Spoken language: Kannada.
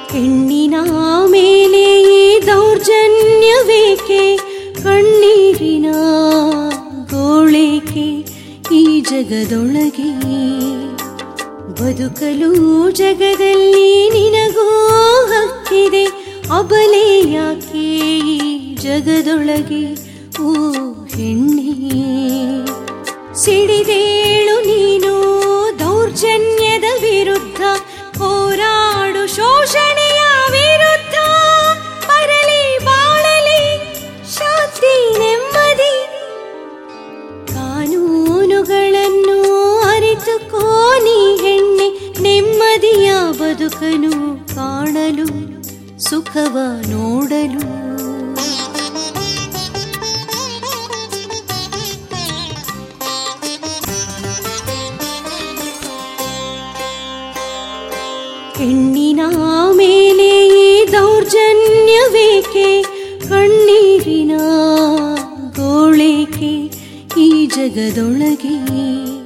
ಹೆಣ್ಣಿನ ಮೇಲೆ ಈ ದೌರ್ಜನ್ಯವೇಕೆ ಕಣ್ಣೀರಿನ ಗೋಳೇಕೆ ಈ ಜಗದೊಳಗೆ ಬದುಕಲು ಜಗದಲ್ಲಿ ನಿನಗೂ ಹಕ್ಕಿದೆ ಅಬಲೆ ಯಾಕೆ ಈ ಜಗದೊಳಗೆ ಓ ಹೆಣ್ಣೆ ಸಿಡಿದೇಳು ನೀನು ದೌರ್ಜನ್ಯದ ವಿರುದ್ಧ ಹೋರಾಡು ಶೋಷಣೆಯ ವಿರುದ್ಧ ಬರಲಿ ಬಾಳಲಿ ಶಾಂತಿ ನೆಮ್ಮದಿ ಕಾನೂನುಗಳನ್ನು ಅರಿತುಕೋ ನೀ ಹೆಣ್ಣೆ ನೆಮ್ಮದಿಯ ಬದುಕನು ಕಾಣಲು ಸುಖವ ನೋಡಲು ಹೆಣ್ಣಿನ ಮೇಲೆ ಈ ದೌರ್ಜನ್ಯವೇಕೆ ಕಣ್ಣೀರಿನ ಗೋಳೇಕೆ ಈ ಜಗದೊಳಗೆ